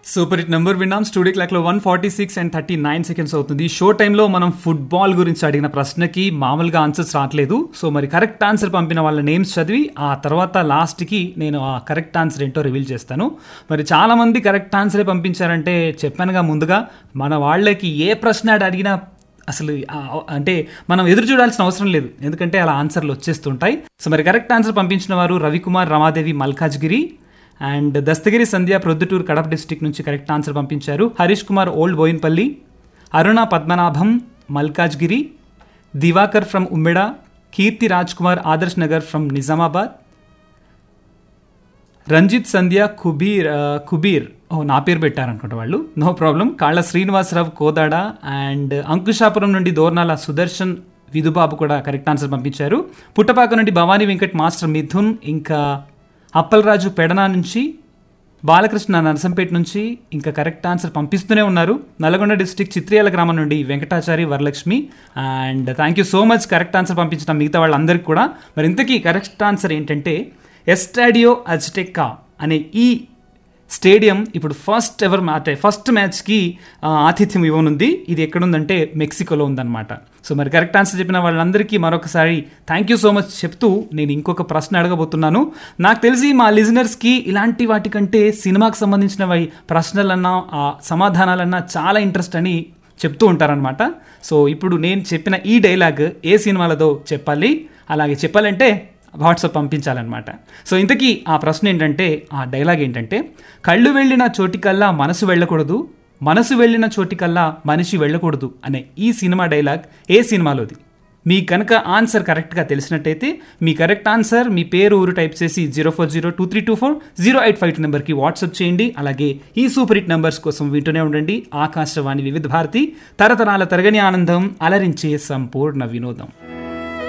super hit number విన్నాం studio clock లో one forty six and thirty nine seconds అవుతుంది show టైంలో మనం ఫుట్బాల్ గురించి అడిగిన ప్రశ్నకి మామూలుగా ఆన్సర్స్ రావట్లేదు సో మరి కరెక్ట్ ఆన్సర్ పంపిన వాళ్ళ నేమ్స్ చదివి ఆ తర్వాత లాస్ట్కి నేను ఆ కరెక్ట్ ఆన్సర్ ఏంటో రివీల్ చేస్తాను మరి చాలా మంది కరెక్ట్ ఆన్సరే పంపించారంటే చెప్పానుగా ముందుగా మన వాళ్ళకి ఏ ప్రశ్న అడిగినా అసలు ఆ- అంటే మనం ఎదురు చూడాల్సిన అవసరం లేదు ఎందుకంటే అలా ఆన్సర్లు వచ్చేస్తుంటాయి సో మరి కరెక్ట్ ఆన్సర్ పంపించిన వారు రవికుమార్ రమాదేవి మల్కాజ్గిరి అండ్ దస్తగిరి సంధ్య ప్రొద్దుటూరు కడప డిస్టిక్ నుంచి కరెక్ట్ ఆన్సర్ పంపించారు Harish Kumar old Boinpally Aruna Padmanabham Malkajgiri Diwakar from Ummeda Keerthi Raj Kumar Adarsh Nagar from Nizamabad Ranjith Sandhya Kubeer ఆ, కుబీర్ ఓ నా పేరు పెట్టారనుకుంటా వాళ్ళు నో ప్రాబ్లం కాళ్ళ శ్రీనివాసరావు కోదాడ అండ్ అంకుశాపురం నుండి దోర్నాల సుదర్శన్ విధుబాబు కూడా కరెక్ట్ ఆన్సర్ పంపించారు పుట్టపాక నుండి భవానీ వెంకట్ మాస్టర్ మిథున్ ఇంకా అప్పలరాజు పెడనా నుంచి బాలకృష్ణ నరసంపేట నుంచి ఇంకా కరెక్ట్ ఆన్సర్ పంపిస్తూనే ఉన్నారు నల్గొండ డిస్టిక్ చిత్రియాల గ్రామం నుండి Venkatachari Varalakshmi and thank you so much correct answer పంపించిన మిగతా వాళ్ళందరికీ కూడా మరి ఇంతకీ కరెక్ట్ ఆన్సర్ ఏంటంటే ఎస్టాడియో అజ్టెక్కా అనే ఈ స్టేడియం ఇప్పుడు ఫస్ట్ ఎవర్ అంటే ఫస్ట్ మ్యాచ్కి ఆ, ఆతిథ్యం ఇవ్వనుంది ఇది ఎక్కడుందంటే మెక్సికోలో ఉందన్నమాట సో మరి కరెక్ట్ ఆన్సర్ చెప్పిన వాళ్ళందరికీ మరొకసారి థ్యాంక్ యూ సో మచ్ చెప్తూ నేను ఇంకొక ప్రశ్న అడగబోతున్నాను నాకు తెలిసి మా లిజనర్స్కి ఇలాంటి వాటికంటే సినిమాకి సంబంధించినవి ప్రశ్నలన్నా ఆ సమాధానాలన్నా చాలా ఇంట్రెస్ట్ అని చెప్తూ ఉంటారనమాట సో ఇప్పుడు నేను చెప్పిన ఈ డైలాగ్ ఏ సినిమాలదో చెప్పాలి అలాగే చెప్పాలంటే వాట్సాప్ పంపించాలన్నమాట సో ఇంతకీ ఆ ప్రశ్న ఏంటంటే ఆ డైలాగ్ ఏంటంటే కళ్ళు వెళ్ళిన చోటికల్లా మనసు వెళ్ళకూడదు మనసు వెళ్ళిన చోటికల్లా మనిషి వెళ్ళకూడదు అనే ఈ సినిమా డైలాగ్ ఏ సినిమాలోది మీ కనుక ఆన్సర్ కరెక్ట్గా తెలిసినట్టయితే మీ కరెక్ట్ ఆన్సర్ మీ పేరు ఊరు టైప్ చేసి zero four zero two three two four zero eight five two నెంబర్కి వాట్సాప్ చేయండి అలాగే ఈ సూపర్ హిట్ నెంబర్స్ కోసం వింటూనే ఉండండి ఆకాశవాణి వివిధ భారతి తరతరాల తరగని ఆనందం అలరించే సంపూర్ణ వినోదం